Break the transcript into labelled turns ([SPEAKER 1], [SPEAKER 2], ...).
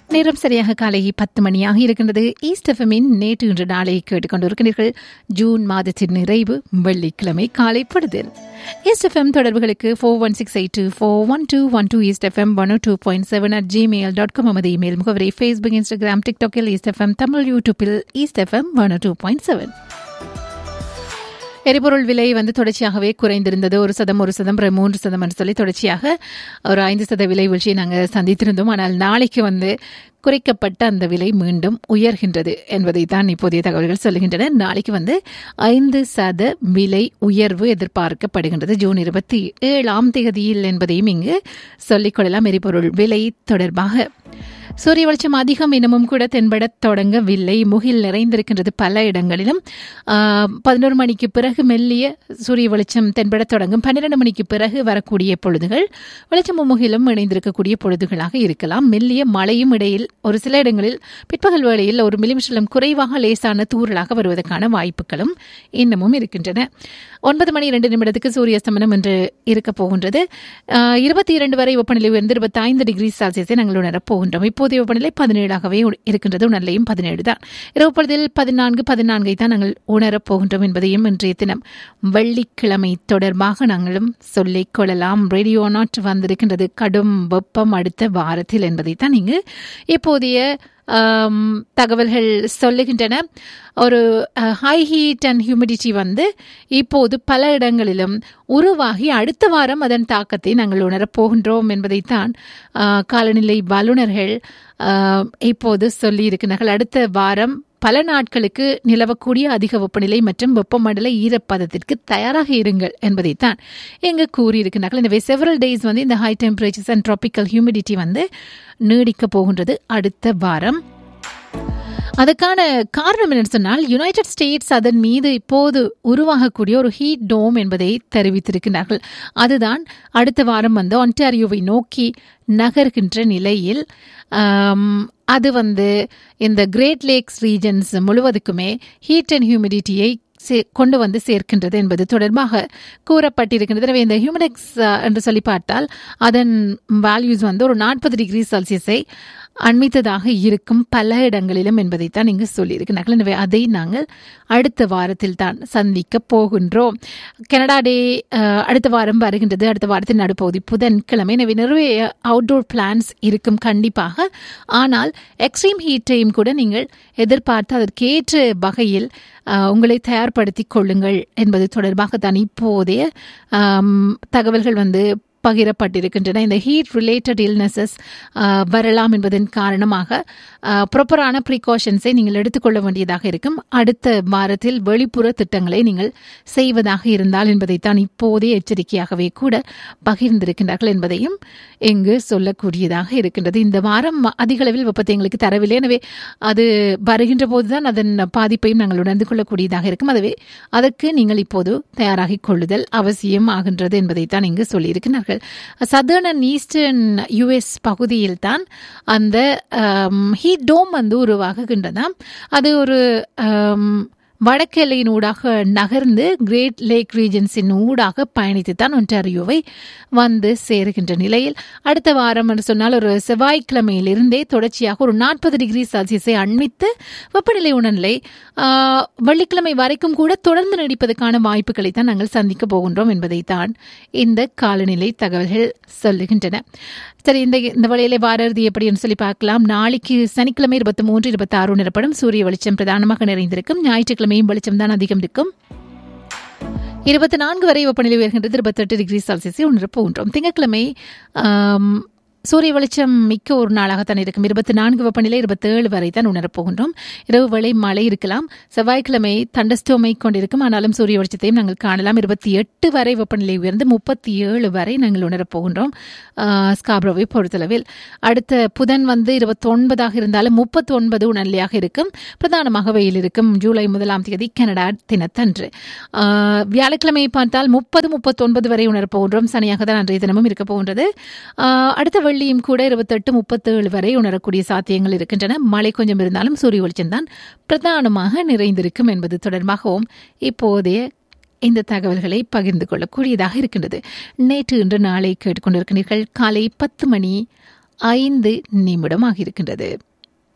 [SPEAKER 1] நேரம் சரியாக காலை பத்து மணியாக இருக்கின்றது ஈஸ்ட் எஃப்எம்மின் நேற்று இன்று நாளை கேட்டுக்கொண்டிருக்கிறீர்கள் ஜூன் மாதத்தின் நிறைவு வெள்ளிக்கிழமை காலை படுதல் ஈஸ்ட் எஃப்எம் தொடர்புகளுக்கு four one six eight two four one two one two east FM one two point seven at Gmail dot com நமது இமெயில் முகவரி ஃபேஸ்புக் இன்ஸ்டாகிராம் டிக்டாக்கில் ஈஸ்ட் எஃப்எம் தமிழ் யூடியூப்பில் east FM one two point seven எரிபொருள் விலை வந்து தொடர்ச்சியாகவே குறைந்திருந்தது ஒரு சதம் ஒரு சதம் அப்புறம் மூன்று சதம் என்று சொல்லி தொடர்ச்சியாக ஒரு ஐந்து சத விலை வீழ்ச்சியை நாங்கள் சந்தித்திருந்தோம் ஆனால் நாளைக்கு வந்து குறைக்கப்பட்ட அந்த விலை மீண்டும் உயர்கின்றது என்பதை தான் இப்போதைய தகவல்கள் சொல்லுகின்றன நாளைக்கு வந்து ஐந்து சத விலை உயர்வு எதிர்பார்க்கப்படுகின்றது ஜூன் இருபத்தி ஏழாம் தேதியில் என்பதையும் இங்கு சொல்லிக்கொள்ளலாம் எரிபொருள் விலை தொடர்பாக சூரிய வெளிச்சம் அதிகம் இன்னமும் கூட தென்படத் தொடங்கவில்லை முகில் நிறைந்திருக்கின்றது பல இடங்களிலும் பதினோரு மணிக்கு பிறகு மெல்லிய சூரிய வெளிச்சம் தென்படத் தொடங்கும் பன்னிரண்டு மணிக்கு பிறகு வரக்கூடிய பொழுதுகள் வெளிச்சமும் முகிலும் இணைந்திருக்கக்கூடிய பொழுதுகளாக இருக்கலாம் மெல்லிய மழையும் இடையில் ஒரு சில இடங்களில் பிற்பகல் வேளையில் ஒரு மில்லிமீட்டரிலும் குறைவாக லேசான தூரலாக வருவதற்கான வாய்ப்புகளும் இன்னமும் இருக்கின்றன ஒன்பது மணி இரண்டு நிமிடத்துக்கு சூரிய அஸ்தமனம் என்று இருக்கப் போகின்றது இருபத்தி இரண்டு வரை வெப்பநிலை உயர்ந்து இருபத்தி ஐந்து டிகிரி செல்சியஸை நாங்கள் உணரப் போகின்றோம் இப்போதைய வெப்பநிலை பதினேழாகவே இருக்கின்றது உணர்லையும் பதினேழு தான் இரவு பொழுதில் பதினான்கு பதினான்கை தான் நாங்கள் உணரப் போகின்றோம் என்பதையும் இன்றைய தினம் வெள்ளிக்கிழமை தொடர்பாக நாங்களும் சொல்லிக் கொள்ளலாம் ரேடியோ நாட் வந்திருக்கின்றது கடும் வெப்பம் அடுத்த வாரத்தில் என்பதை தான் இங்கு இப்போதைய தகவல்கள் சொல்லுகின்றன ஒரு ஹை ஹீட் அண்ட் ஹியூமிடிட்டி வந்து இப்போது பல இடங்களிலும் உருவாகி அடுத்த வாரம் அதன் தாக்கத்தை நாங்கள் உணரப் போகின்றோம் என்பதைத்தான் காலநிலை வல்லுநர்கள் இப்போது சொல்லியிருக்கிறார்கள் அடுத்த வாரம் பல நாட்களுக்கு நிலவக்கூடிய அதிக வெப்பநிலை மற்றும் வெப்பமண்டல ஈரப்பதத்திற்கு தயாராக இருங்கள் என்பதைத்தான் இங்கு கூறியிருக்கிறார்கள் எனவே செவரல் டேஸ் வந்து இந்த high temperatures and tropical humidity வந்து நீடிக்க போகின்றது அடுத்த வாரம் அதுக்கான காரணம் என்னன்னு சொன்னால் யுனைடெட் ஸ்டேட்ஸ் அதன் மீது இப்போது உருவாகக்கூடிய ஒரு ஹீட் டோம் என்பதை தெரிவித்திருக்கிறார்கள் அதுதான் அடுத்த வாரம் வந்து ஒன்டாரியோவை நோக்கி நகர்கின்ற நிலையில் அது வந்து இந்த கிரேட் லேக்ஸ் ரீஜன்ஸ் முழுவதுக்குமே ஹீட் அண்ட் ஹியூமிடிட்டியை கொண்டு வந்து சேர்க்கின்றது என்பது தொடர்பாக கூறப்பட்டிருக்கின்றது எனவே இந்த ஹியூமிடெக்ஸ் என்று சொல்லி பார்த்தால் அதன் வேல்யூஸ் வந்து ஒரு நாற்பது டிகிரி செல்சியஸை அண்மித்ததாக இருக்கும் பல இடங்களிலும் என்பதைத்தான் இங்கு சொல்லியிருக்கிறார்கள் எனவே அதை நாங்கள் அடுத்த வாரத்தில் தான் சந்திக்க போகின்றோம் கனடா டே அடுத்த வாரம் வருகின்றது அடுத்த வாரத்தின் நடுப்பகுதி புதன்கிழமை எனவே நிறைய அவுட்டோர் பிளான்ஸ் இருக்கும் கண்டிப்பாக ஆனால் எக்ஸ்ட்ரீம் ஹீட்டையும் கூட நீங்கள் எதிர்பார்த்து அதற்கேற்ற வகையில் உங்களை தயார்படுத்தி கொள்ளுங்கள் என்பது தொடர்பாக தான் இப்போதைய தகவல்கள் வந்து பகிரப்பட்டிருக்கின்றன இந்த ஹீட் ரிலேட்டட் இல்னஸஸ் வரலாம் என்பதன் காரணமாக ப்ராப்பரான ப்ரிகாஷன்ஸை நீங்கள் எடுத்துக்கொள்ள வேண்டியதாக இருக்கும் அடுத்த வாரத்தில் வெளிப்புற திட்டங்களை நீங்கள் செய்வதாக இருந்தால் என்பதைத்தான் இப்போதே எச்சரிக்கையாகவே கூட பகிர்ந்திருக்கின்றார்கள் என்பதையும் இங்கு சொல்லக்கூடியதாக இருக்கின்றது இந்த வாரம் அதிக அளவில் வெப்பத்தை எங்களுக்கு தரவில்லை எனவே அது வருகின்ற போதுதான் அதன் பாதிப்பையும் நாங்கள் உணர்ந்து கொள்ளக்கூடியதாக இருக்கும் அதுவே அதற்கு நீங்கள் இப்போது தயாராகிக் கொள்ளுதல் அவசியம் ஆகின்றது என்பதைத்தான் இங்கு சொல்லியிருக்கிறார்கள் சதர்ன் அண்ட் ஈஸ்டர்ன் யுஎஸ் பகுதியில் தான் அந்த ஹீட் டோம் வந்து உருவாகுகின்றதாம் அது ஒரு வடக்கெல்லையின் ஊடாக நகர்ந்து கிரேட் லேக் ரீஜன்ஸின் ஊடாக பயணித்து தான் ஒன்டாரியோவை வந்து சேருகின்ற நிலையில் அடுத்த வாரம் என்று சொன்னால் ஒரு செவ்வாய்க்கிழமையிலிருந்தே தொடர்ச்சியாக ஒரு நாற்பது டிகிரி செல்சியஸை அண்மித்து வெப்பநிலை உணர்நிலை வெள்ளிக்கிழமை வரைக்கும் கூட தொடர்ந்து நீடிப்பதற்கான வாய்ப்புகளை தான் நாங்கள் சந்திக்க போகின்றோம் என்பதைத்தான் இந்த காலநிலை தகவல்கள் சொல்லுகின்றன சரி இந்த இந்த வழியிலே வார இறுதி எப்படின்னு சொல்லி பார்க்கலாம் நாளைக்கு சனிக்கிழமை இருபத்தி மூன்று இருபத்தி ஆறு நிறப்படும் சூரிய வெளிச்சம் பிரதானமாக நிறைந்திருக்கும் ஞாயிற்றுக்கிழமையும் வெளிச்சம் தான் அதிகம் இருக்கும் இருபத்தி நான்கு வரை வெப்பநிலை உயர்கின்றது இருபத்தெட்டு டிகிரி செல்சியஸை உணரப்போகின்றோம் திங்கட்கிழமை சூரிய வெளிச்சம் மிக்க ஒரு நாளாகத்தான் இருக்கும் இருபத்தி நான்கு வெப்பநிலை இருபத்தேழு வரை தான் உணரப்போகின்றோம் இரவு வேளை மழை இருக்கலாம் செவ்வாய்க்கிழமை தண்டஸ்டோமை கொண்டிருக்கும் ஆனாலும் சூரிய வெளிச்சத்தையும் நாங்கள் காணலாம் இருபத்தி எட்டு வரை வெப்பநிலை உயர்ந்து முப்பத்தி ஏழு வரை நாங்கள் உணரப்போகின்றோம் ஸ்காப்ரோவை பொறுத்தளவில் அடுத்த புதன் வந்து இருபத்தொன்பதாக இருந்தாலும் முப்பத்தி ஒன்பது உணர்நிலையாக இருக்கும் பிரதானமாக வெயில் இருக்கும் ஜூலை முதலாம் தேதி கனடா தினத்தன்று வியாழக்கிழமை பார்த்தால் முப்பது முப்பத்தொன்பது வரை உணரப்போகின்றோம் சனியாக தான் அன்றைய தினமும் இருக்க போகின்றது அடுத்த வெள்ளியும் கூட இருபத்தெட்டு முப்பத்தேழு வரை உணரக்கூடிய சாத்தியங்கள் இருக்கின்றன மழை கொஞ்சம் இருந்தாலும் சூரிய வெளிச்சம் தான் பிரதானமாக நிறைந்திருக்கும் என்பது தொடர்பாகவும் இப்போதைய இந்த தகவல்களை பகிர்ந்து கொள்ளக்கூடியதாக இருக்கின்றது நேற்று இன்று நாளை கேட்டுக்கொண்டிருக்கிறீர்கள் காலை பத்து மணி ஐந்து நிமிடமாக இருக்கின்றது